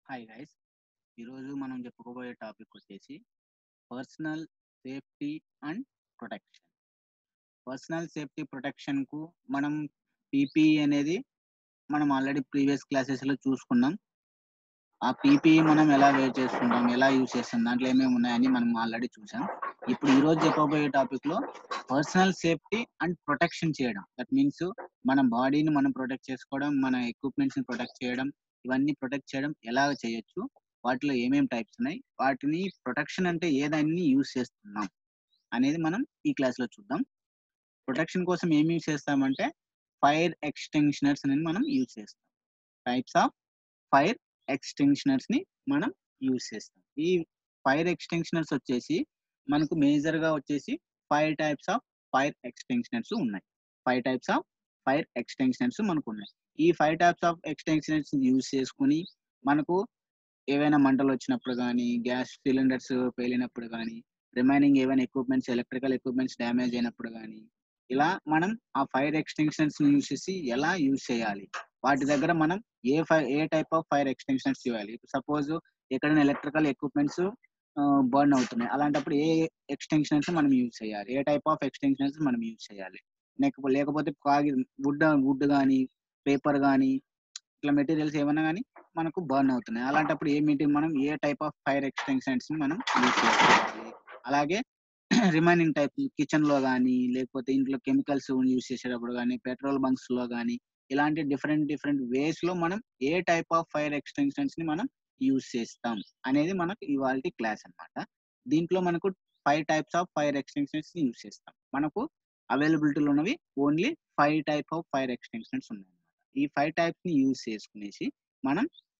hi guys ఈరోజు మనం చెప్పుకోబోయే టాపిక్ వచ్చేసి personal safety and protection personal safety ప్రొటెక్షన్కు మనం పీపీఈ అనేది మనం ఆల్రెడీ ప్రీవియస్ క్లాసెస్లో చూసుకున్నాం ఆ పీపీఈ మనం ఎలా వేర్ చేసుకుంటాం ఎలా యూజ్ చేస్తాం దాంట్లో ఏమేమి ఉన్నాయని మనం ఆల్రెడీ చూసాం ఇప్పుడు ఈరోజు చెప్పబోయే టాపిక్లో పర్సనల్ సేఫ్టీ అండ్ ప్రొటెక్షన్ చేయడం దట్ మీన్స్ మన బాడీని మనం ప్రొటెక్ట్ చేసుకోవడం మన ఎక్విప్మెంట్స్ని ప్రొటెక్ట్ చేయడం ఇవన్నీ ప్రొటెక్ట్ చేయడం ఎలా చేయొచ్చు వాటిలో ఏమేమి టైప్స్ ఉన్నాయి వాటిని ప్రొటెక్షన్ అంటే ఏదాన్ని యూజ్ చేస్తున్నాం అనేది మనం ఈ క్లాస్లో చూద్దాం ప్రొటెక్షన్ కోసం ఏమి యూజ్ చేస్తామంటే ఫైర్ ఎక్స్టెన్షనర్స్ అనేది మనం యూజ్ చేస్తాం టైప్స్ ఆఫ్ ఫైర్ ఎక్స్టెన్షనర్స్ ని మనం యూజ్ చేస్తాం ఈ ఫైర్ ఎక్స్టెన్షనర్స్ వచ్చేసి మనకు మేజర్ గా వచ్చేసి five types of fire extinguishers ఉన్నాయి five types of fire extinguishers మనకు ఉన్నాయి ఈ five types of extinguishers use చేసుకుని మనకు ఏవైనా మంటలు వచ్చినప్పుడు కానీ గ్యాస్ సిలిండర్స్ పేలినప్పుడు కానీ రిమైనింగ్ ఏవైనా ఎక్విప్మెంట్స్ ఎలక్ట్రికల్ ఎక్విప్మెంట్స్ డ్యామేజ్ అయినప్పుడు కానీ ఇలా మనం ఆ ఫైర్ ఎక్స్టెన్షన్స్ యూజ్ చేసి ఎలా యూజ్ చేయాలి వాటి దగ్గర మనం ఏ ఫై ఏ టైప్ ఆఫ్ ఫైర్ ఎక్స్టెన్షన్స్ ఇవ్వాలి సపోజ్ ఎక్కడైనా ఎలక్ట్రికల్ ఎక్విప్మెంట్స్ బర్న్ అవుతున్నాయి అలాంటప్పుడు ఏ ఎక్స్టెన్షన్స్ మనం యూజ్ చేయాలి ఏ టైప్ ఆఫ్ ఎక్స్టెన్షన్స్ మనం యూజ్ చేయాలి లేకపోతే లేకపోతే కాగి వుడ్ వుడ్ కానీ పేపర్ కానీ ఇట్లా మెటీరియల్స్ ఏమైనా కానీ మనకు బర్న్ అవుతున్నాయి అలాంటప్పుడు ఏ మీటింగ్ మనం ఏ టైప్ ఆఫ్ ఫైర్ ఎక్స్టెన్షన్స్ ని మనం యూజ్ చేసుకోవాలి అలాగే రిమైనింగ్ టైప్ కిచెన్ లో కానీ లేకపోతే ఇంట్లో కెమికల్స్ యూజ్ చేసేటప్పుడు కానీ పెట్రోల్ బంక్స్ లో కానీ ఇలాంటి డిఫరెంట్ డిఫరెంట్ వేస్ లో మనం ఏ టైప్ ఆఫ్ ఫైర్ ఎక్స్టెన్షన్స్ ని మనం యూజ్ చేస్తాం అనేది మనకు ఇవాళ క్లాస్ అన్నమాట దీంట్లో మనకు five types of fire extensions ని యూజ్ చేస్తాం మనకు అవైలబిలిటీలో ఉన్నవి only five type of fire extensions ఉన్నాయి ఈ ఫైవ్ టైప్స్ ని యూజ్ చేసుకునేసి మనం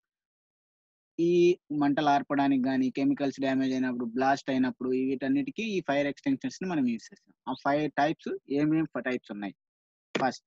ఈ మంటలు ఆర్పడానికి కానీ కెమికల్స్ డ్యామేజ్ అయినప్పుడు బ్లాస్ట్ అయినప్పుడు వీటన్నిటికీ ఈ ఫైర్ ఎక్స్టెన్షన్స్ ని మనం యూజ్ చేస్తాం ఆ ఫైవ్ టైప్స్ ఏమేమి టైప్స్ ఉన్నాయి first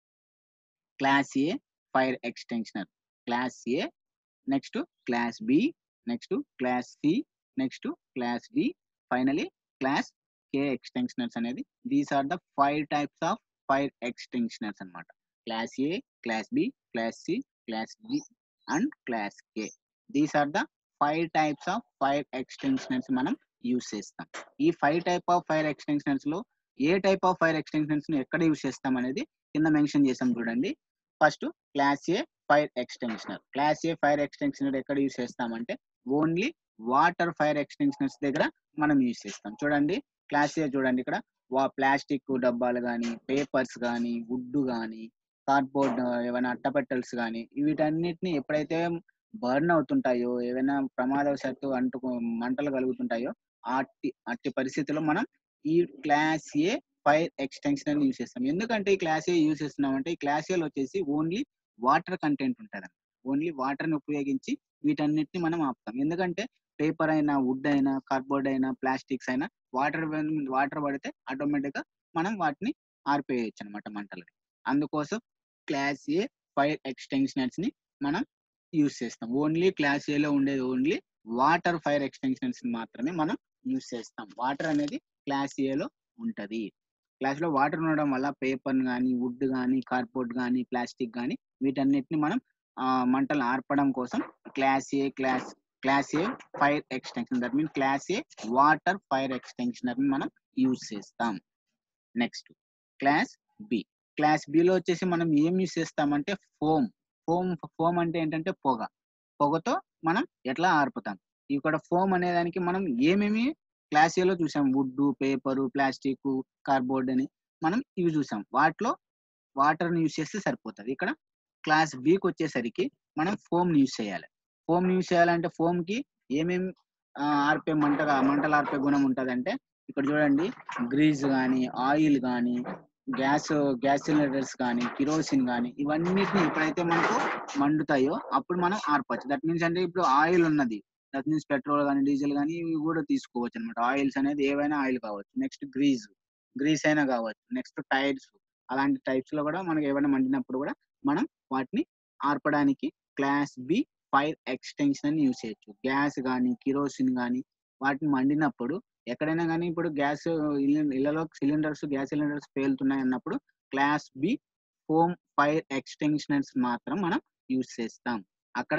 class A fire extinguisher class A next class B next class C next class D finally class K extinguishers అనేది these are the five types of fire extinguishers అనమాట class A class B class C class D and class K these are the five types of fire extinguishers మనం use చేస్తాం ఈ five type of fire extinguishers లో ఏ type of fire extensions ని ఎక్కడ use చేస్తాం అనేది కింద మెన్షన్ చేసాం చూడండి first class A fire extinguisher class A fire extinguisher ఎక్కడ యూజ్ చేస్తామంటే ఓన్లీ వాటర్ ఫైర్ ఎక్స్టెన్షనర్స్ దగ్గర మనం యూజ్ చేస్తాం చూడండి క్లాస్ ఏ చూడండి ఇక్కడ వా ప్లాస్టిక్ డబ్బాలు కానీ పేపర్స్ కానీ వుడ్ కానీ కార్డ్బోర్డ్ ఏమైనా అట్టపెట్టల్స్ కానీ వీటన్నిటిని ఎప్పుడైతే బర్న్ అవుతుంటాయో ఏమైనా ప్రమాదవశాత్తు అంటుకు మంటలు కలుగుతుంటాయో అట్టి అట్టి పరిస్థితిలో మనం ఈ class A fire extension use చేస్తాం ఎందుకంటే ఈ క్లాస్ ఏ యూజ్ చేస్తున్నాం అంటే ఈ క్లాస్ ఏలో వచ్చేసి ఓన్లీ వాటర్ కంటెంట్ ఉంటుంది ఓన్లీ వాటర్ ని ఉపయోగించి వీటన్నిటిని మనం ఆపుతాం ఎందుకంటే పేపర్ అయినా వుడ్ అయినా కార్డ్బోర్డ్ అయినా ప్లాస్టిక్స్ అయినా వాటర్ వాటర్ పడితే ఆటోమేటిక్ గా మనం వాటిని ఆర్పేయచ్చు అనమాట మంటలని అందుకోసం క్లాస్ ఏ ఫైర్ ఎక్స్టెన్షనర్స్ ని మనం యూజ్ చేస్తాం ఓన్లీ క్లాస్ ఏలో ఉండేది ఓన్లీ వాటర్ ఫైర్ ఎక్స్టెన్షన్స్ మాత్రమే మనం యూజ్ చేస్తాం వాటర్ అనేది క్లాస్ ఏలో ఉంటది క్లాస్ లో వాటర్ ఉండడం వల్ల పేపర్ కానీ వుడ్ కానీ కార్డ్బోర్డ్ కానీ ప్లాస్టిక్ కానీ వీటన్నిటిని మనం మంటలు ఆర్పడం కోసం class A class class A fire extension that mean class A water fire extinguisher ని మనం యూజ్ చేస్తాం నెక్స్ట్ క్లాస్ బి క్లాస్ బిలో వచ్చేసి మనం ఏం యూజ్ చేస్తామంటే ఫోమ్ ఫోమ్ ఫోమ్ అంటే ఏంటంటే పొగ పొగతో మనం ఎట్లా ఆర్పుతాం ఇక్కడ ఫోమ్ అనే దానికి మనం ఏమేమి క్లాస్ ఏలో చూసాం వుడ్ పేపర్ ప్లాస్టిక్ కార్డ్బోర్డ్ అని మనం ఇవి చూసాం వాటిలో వాటర్ని యూజ్ చేస్తే సరిపోతుంది ఇక్కడ క్లాస్ బికి వచ్చేసరికి మనం ఫోమ్ యూజ్ చేయాలి ఫోమ్ యూజ్ చేయాలంటే ఫోమ్ కి ఏమేమి ఆర్పే మంటగా మంటలు ఆర్పే గుణం ఉంటుందంటే ఇక్కడ చూడండి గ్రీజ్ కానీ ఆయిల్ కానీ గ్యాస్ గ్యాస్ సిలిండర్స్ కానీ కిరోసిన్ కానీ ఇవన్నిటిని ఎప్పుడైతే మనకు మండుతాయో అప్పుడు మనం ఆర్పచ్చు దట్ మీన్స్ అంటే ఇప్పుడు ఆయిల్ ఉన్నది దట్ మీన్స్ పెట్రోల్ కానీ డీజిల్ కానీ ఇవి కూడా తీసుకోవచ్చు అనమాట ఆయిల్స్ అనేది ఏవైనా ఆయిల్ కావచ్చు నెక్స్ట్ గ్రీజ్ గ్రీస్ అయినా కావచ్చు నెక్స్ట్ టైర్స్ అలాంటి టైప్స్ లో కూడా మనకి ఏమైనా మండినప్పుడు కూడా మనం వాటిని ఆర్పడానికి class B fire extension use చేయొచ్చు గ్యాస్ కానీ కిరోసిన్ కానీ వాటిని మండినప్పుడు ఎక్కడైనా కానీ ఇప్పుడు గ్యాస్ ఇళ్లలో సిలిండర్స్ గ్యాస్ సిలిండర్స్ పేలుతున్నాయి అన్నప్పుడు class B home fire extinguishers మాత్రం మనం యూజ్ చేస్తాం అక్కడ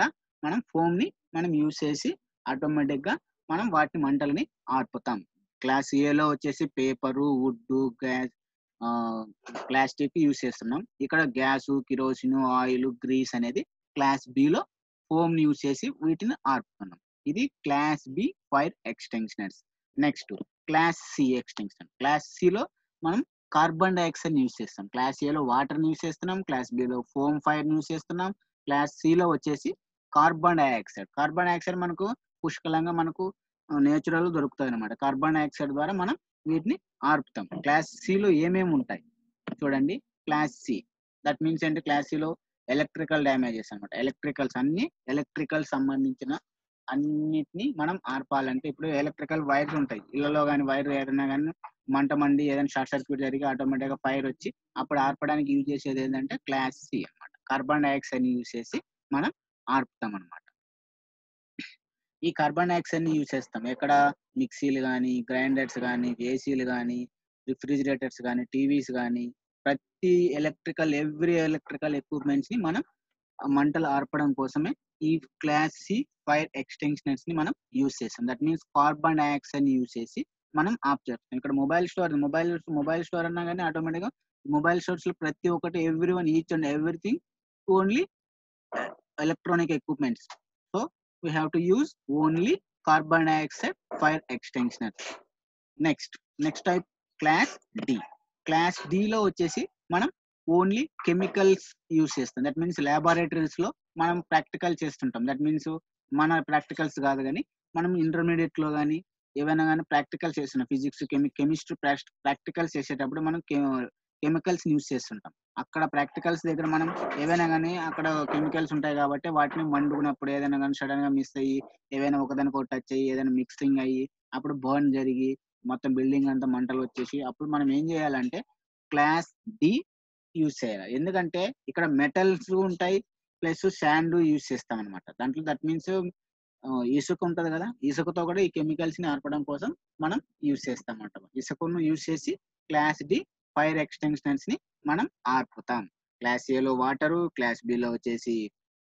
మనం ఫోమ్ ని మనం యూజ్ చేసి ఆటోమేటిక్ గా మనం వాటి మంటల్ని ఆర్పుతాం క్లాస్ ఏలో వచ్చేసి paper wood gas plastic use చేస్తున్నాం ఇక్కడ గ్యాస్ కిరోసిన్ ఆయిల్ గ్రీస్ అనేది క్లాస్ బిలో ఫోమ్ యూజ్ చేసి వీటిని ఆర్పుతున్నాం ఇది class B fire extinguishers next class C extension class సిలో మనం కార్బన్ డైఆక్సైడ్ యూజ్ చేస్తాం క్లాస్ ఏలో వాటర్ యూజ్ చేస్తున్నాం క్లాస్ బిలో ఫోమ్ ఫైర్ యూజ్ చేస్తున్నాం క్లాస్ సిలో వచ్చేసి కార్బన్ డైఆక్సైడ్ కార్బన్ డైఆక్సైడ్ మనకు పుష్కలంగా మనకు నేచురల్ దొరుకుతుంది అనమాట కార్బన్ డైఆక్సైడ్ ద్వారా మనం వీటిని ఆర్పుతాం క్లాస్ సిలో ఏమేమి ఉంటాయి చూడండి క్లాస్ సి దట్ మీన్స్ ఏంటి క్లాస్ సిలో ఎలక్ట్రికల్ డ్యామేజెస్ అనమాట ఎలక్ట్రికల్స్ అన్ని ఎలక్ట్రికల్ సంబంధించిన అన్నిటిని మనం ఆర్పాలంటే ఇప్పుడు ఎలక్ట్రికల్ వైర్స్ ఉంటాయి ఇళ్లలో కానీ వైర్ ఏదైనా కానీ మంట మండి ఏదైనా షార్ట్ సర్క్యూట్ జరిగి ఆటోమేటిక్ గా ఫైర్ వచ్చి అప్పుడు ఆర్పడానికి యూజ్ చేసేది ఏంటంటే క్లాస్ సి అనమాట కార్బన్ డైఆక్సైడ్ యూజ్ చేసి మనం ఆర్పుతాం అనమాట ఈ కార్బన్ డైఆక్సైడ్ ని యూజ్ చేస్తాం ఎక్కడ మిక్సీలు కానీ గ్రైండర్స్ కానీ ఏసీలు కానీ రిఫ్రిజిరేటర్స్ కానీ టీవీస్ కానీ ప్రతి ఎలక్ట్రికల్ ఎవ్రీ ఎలక్ట్రికల్ ఎక్విప్మెంట్స్ ని మనం మంటలు ఆర్పడం కోసమే ఈ క్లాస్ సి ఫైర్ ఎక్స్టెన్షనర్స్ ని మనం యూజ్ చేస్తాం దట్ మీన్స్ కార్బన్ డైఆక్సైడ్ ని యూజ్ చేసి మనం ఆఫ్ చేస్తాం ఇక్కడ mobile store mobile mobile store అన్నా కానీ ఆటోమేటిక్ గా మొబైల్ స్టోర్స్ లో ప్రతి ఒక్కటి every one each and everything only electronic equipments so we have to use only carbon dioxide fire extinguisher next next type class D class D లో వచ్చేసి మనం only chemicals use చేస్తాం that means laboratories లో మనం practical చేస్తుంటాం that means మన practicals కాదు కానీ మనం ఇంటర్మీడియట్ లో కానీ ఏవైనా కానీ ప్రాక్టికల్ చేస్తున్నాం ఫిజిక్స్ కెమి కెమిస్ట్రీ ప్రాక్టికల్స్ చేసేటప్పుడు మనం కెమికల్స్ యూస్ చేస్తుంటాం అక్కడ ప్రాక్టికల్స్ దగ్గర మనం ఏవైనా కానీ అక్కడ కెమికల్స్ ఉంటాయి కాబట్టి వాటిని మండుకున్నప్పుడు ఏదైనా కానీ సడన్ గా మిస్ అయ్యి ఏవైనా ఒకదానికి ఒక టచ్ అయ్యి ఏదైనా మిక్సింగ్ అయ్యి అప్పుడు బర్న్ జరిగి మొత్తం బిల్డింగ్ అంతా మంటలు వచ్చేసి అప్పుడు మనం ఏం చేయాలంటే క్లాస్ డి యూజ్ చేయాలి ఎందుకంటే ఇక్కడ మెటల్స్ ఉంటాయి ప్లస్ శాండ్ యూజ్ చేస్తాం అనమాట దాంట్లో దట్ మీన్స్ ఇసుక ఉంటది కదా ఇసుకతో కూడా ఈ కెమికల్స్ ని ఆర్పడం కోసం మనం యూజ్ చేస్తాం అనమాట ఇసుకను యూజ్ చేసి క్లాస్ డి ఫైర్ ఎక్స్టెన్షన్స్ ని మనం ఆర్పుతాం క్లాస్ ఏలో వాటరు క్లాస్ బిలో వచ్చేసి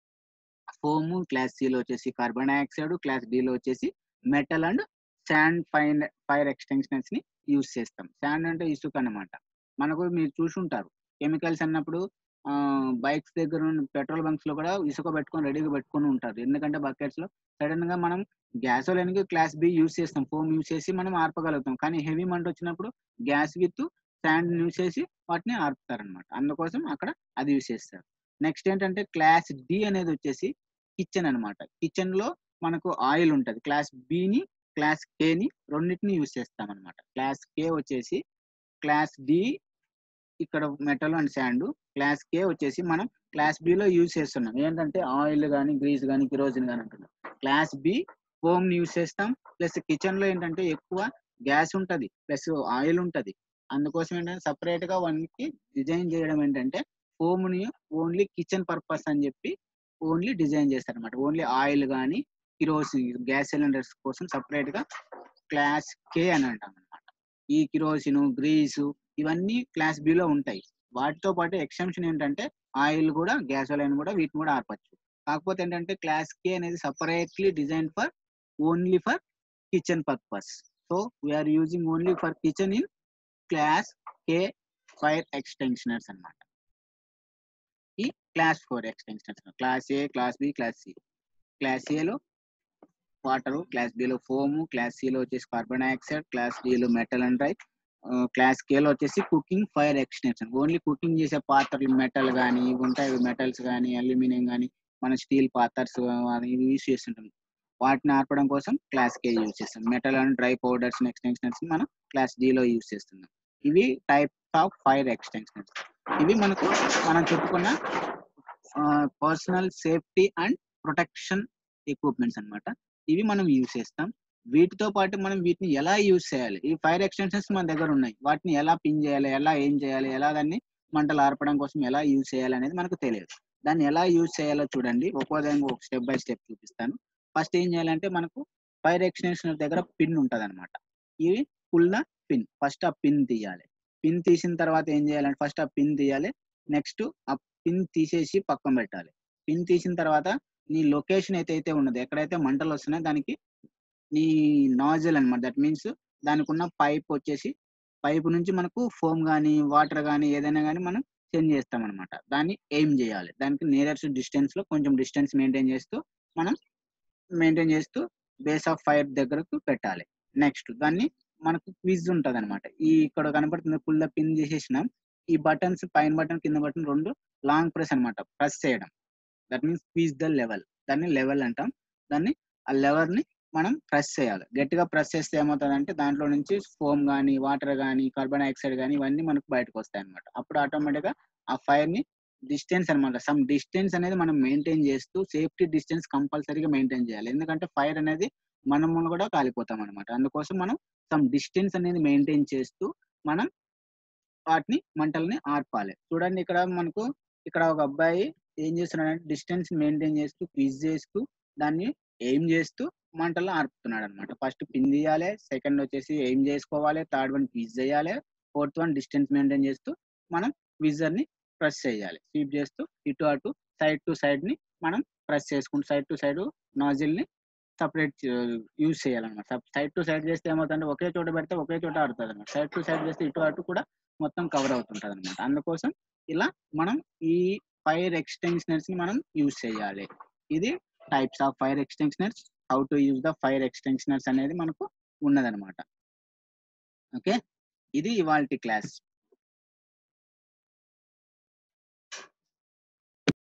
ఫోమ్ క్లాస్ సిలో వచ్చేసి కార్బన్ డైఆక్సైడ్ క్లాస్ డిలో వచ్చేసి metal and sand fire fire extensions ని యూజ్ చేస్తాం శాండ్ అంటే ఇసుక అన్నమాట మనకు మీరు చూసుంటారు కెమికల్స్ అన్నప్పుడు బైక్స్ దగ్గర పెట్రోల్ బంక్స్ లో కూడా ఇసుక పెట్టుకొని రెడీగా పెట్టుకొని ఉంటారు ఎందుకంటే బకెట్స్ లో సడన్ గా మనం గ్యాసోలైన్ కి క్లాస్ బి యూజ్ చేస్తాం ఫోమ్ యూజ్ చేసి మనం ఆర్పగలుగుతాం కానీ హెవీ మంట వచ్చినప్పుడు గ్యాస్ విత్ శాండ్ యూజ్ చేసి వాటిని ఆర్పుతారు అనమాట అందుకోసం అక్కడ అది యూజ్ చేస్తారు నెక్స్ట్ ఏంటంటే క్లాస్ డి అనేది వచ్చేసి కిచెన్ అనమాట కిచెన్ లో మనకు ఆయిల్ ఉంటది క్లాస్ బిని క్లాస్ ని రెండింటిని యూజ్ చేస్తాం అనమాట క్లాస్ కే వచ్చేసి క్లాస్ డి ఇక్కడ metal and sand class K వచ్చేసి మనం క్లాస్ బిలో యూజ్ చేస్తున్నాం ఏంటంటే ఆయిల్ కానీ గ్రీస్ కానీ కిరోజిన్ కానీ అంటున్నాం క్లాస్ బి ఫోమ్ యూజ్ చేస్తాం ప్లస్ కిచెన్ లో ఏంటంటే ఎక్కువ గ్యాస్ ఉంటది ప్లస్ ఆయిల్ ఉంటది అందుకోసం ఏంటంటే సపరేట్ గా వానికి డిజైన్ చేయడం ఏంటంటే ఫోమ్ ని ఓన్లీ కిచెన్ పర్పస్ అని చెప్పి ఓన్లీ డిజైన్ చేస్తారు అనమాట ఓన్లీ ఆయిల్ కానీ కిరోసిన్ గ్యాస్ సిలిండర్స్ కోసం సపరేట్ గా క్లాస్ కే అని అంటాం అనమాట ఈ కిరోసిన్ గ్రీసు ఇవన్నీ క్లాస్ బిలో ఉంటాయి వాటితో పాటు ఎక్సెంప్షన్ ఏంటంటే ఆయిల్ కూడా గ్యాస్ ఆయిల్ కూడా వీటిని కూడా ఆర్పచ్చు కాకపోతే ఏంటంటే క్లాస్ కే అనేది separately design for only for kitchen purpose so we are using only for kitchen in class K fire extinguishers అనమాట ఈ class four extinguishers class A class B class C class ఏలో water class బిలో foam class సిలో వచ్చేసి carbon dioxide class డిలో metal and dry class కేలో వచ్చేసి cooking fire extension only cooking చేసే పాత్రలు మెటల్ కానీ ఇవి ఉంటాయి మెటల్స్ కానీ అల్యూమినియం కానీ మన స్టీల్ పాత్రస్ ఇవి యూజ్ చేస్తుంటాం వాటిని ఆర్పడం కోసం క్లాస్ కే యూజ్ చేస్తాం metal and dry powders extensions మనం క్లాస్ డిలో యూజ్ చేస్తున్నాం ఇవి టైప్స్ ఆఫ్ ఫైర్ ఎక్స్టెన్షన్స్ ఇవి మనకు మనం చెప్పుకున్న personal safety and protection equipments అన్నమాట ఇవి మనం యూజ్ చేస్తాం వీటితో పాటు మనం వీటిని ఎలా యూజ్ చేయాలి ఈ ఫైర్ ఎక్స్టెన్షన్స్ మన దగ్గర ఉన్నాయి వాటిని ఎలా పిన్ చేయాలి ఎలా ఏం చేయాలి ఎలా దాన్ని మంటలు ఆర్పడం కోసం ఎలా యూజ్ చేయాలి అనేది మనకు తెలియదు దాన్ని ఎలా యూజ్ చేయాలో చూడండి ఒక్కో దానికి ఒక స్టెప్ బై స్టెప్ చూపిస్తాను ఫస్ట్ ఏం చేయాలంటే మనకు ఫైర్ ఎక్స్టెన్షన్ దగ్గర పిన్ ఉంటది అనమాట ఇది పుల్ ద పిన్ ఫస్ట్ ఆ పిన్ తీయాలి పిన్ తీసిన తర్వాత ఏం చేయాలంటే ఫస్ట్ ఆ పిన్ తీయాలి నెక్స్ట్ ఆ పిన్ తీసేసి పక్కన పెట్టాలి పిన్ తీసిన తర్వాత నీ లొకేషన్ అయితే ఉన్నదో ఎక్కడైతే మంటలు వస్తున్నాయో దానికి నీ నాజిల్ అన్నమాట దట్ మీన్స్ దానికి ఉన్న పైప్ వచ్చేసి పైప్ నుంచి మనకు ఫోమ్ కానీ వాటర్ కానీ ఏదైనా కానీ మనం సెండ్ చేస్తాం అనమాట దాన్ని ఎయిమ్ చేయాలి దానికి నియరెస్ట్ డిస్టెన్స్ లో కొంచెం డిస్టెన్స్ మెయింటైన్ చేస్తూ మనం మెయింటైన్ చేస్తూ బేస్ ఆఫ్ ఫైర్ దగ్గరకు పెట్టాలి నెక్స్ట్ దాన్ని మనకు క్విజ్ ఉంటది అనమాట ఈ ఇక్కడ కనపడుతుంది పుల్ల పిన్ చేసేసినాం ఈ బటన్స్ పైన బటన్ కింద బటన్ రెండు లాంగ్ ప్రెస్ అన్నమాట ప్రెస్ చేయడం that means squeeze the level దాన్ని లెవెల్ అంటాం దాన్ని ఆ లెవెల్ ని మనం ప్రెస్ చేయాలి గట్టిగా ప్రెస్ చేస్తే ఏమవుతుందంటే దాంట్లో నుంచి ఫోమ్ కానీ వాటర్ కానీ కార్బన్ డైఆక్సైడ్ కానీ ఇవన్నీ మనకు బయటకు వస్తాయి అనమాట అప్పుడు ఆటోమేటిక్ గా ఆ ఫైర్ ని డిస్టెన్స్ అనమాట సమ్ డిస్టెన్స్ అనేది మనం మెయింటైన్ చేస్తూ సేఫ్టీ డిస్టెన్స్ కంపల్సరీగా మెయింటైన్ చేయాలి ఎందుకంటే ఫైర్ అనేది మనము కూడా కాలిపోతాం అనమాట అందుకోసం మనం సమ్ డిస్టెన్స్ అనేది మెయింటైన్ చేస్తూ మనం వాటిని మంటల్ని ఆర్పాలి చూడండి ఇక్కడ మనకు ఇక్కడ ఒక అబ్బాయి ఏం చేస్తున్నాడంటే డిస్టెన్స్ మెయింటైన్ చేస్తూ క్విజ్ చేస్తూ దాన్ని ఎయిమ్ చేస్తూ మంటల్లో ఆర్పుతున్నాడు అనమాట ఫస్ట్ పిన్ తీయాలి సెకండ్ వచ్చేసి ఎయిమ్ చేసుకోవాలి థర్డ్ వన్ క్విజ్ చేయాలి ఫోర్త్ వన్ డిస్టెన్స్ మెయింటైన్ చేస్తూ మనం క్విజర్ ని ప్రెస్ చేయాలి స్వీప్ చేస్తూ ఇటు అటు సైడ్ టు సైడ్ ని మనం ప్రెస్ చేసుకుంటూ సైడ్ టు సైడ్ నాజిల్ ని సపరేట్ యూజ్ చేయాలన్నమాట సైడ్ టు సైడ్ చేస్తే ఏమవుతుందంటే ఒకే చోట పెడితే ఒకే చోట ఆడుతుంది అనమాట సైడ్ టు సైడ్ చేస్తే ఇటు అటు కూడా మొత్తం కవర్ అవుతుంటది అనమాట అందుకోసం ఇలా మనం ఈ ఫైర్ ఎక్స్టెన్షనర్స్ ని మనం యూజ్ చేయాలి ఇది types of fire extinguishers how to use the fire extinguishers అనేది మనకు ఉన్నదనమాట ఓకే ఇది ఇవాల్టి క్లాస్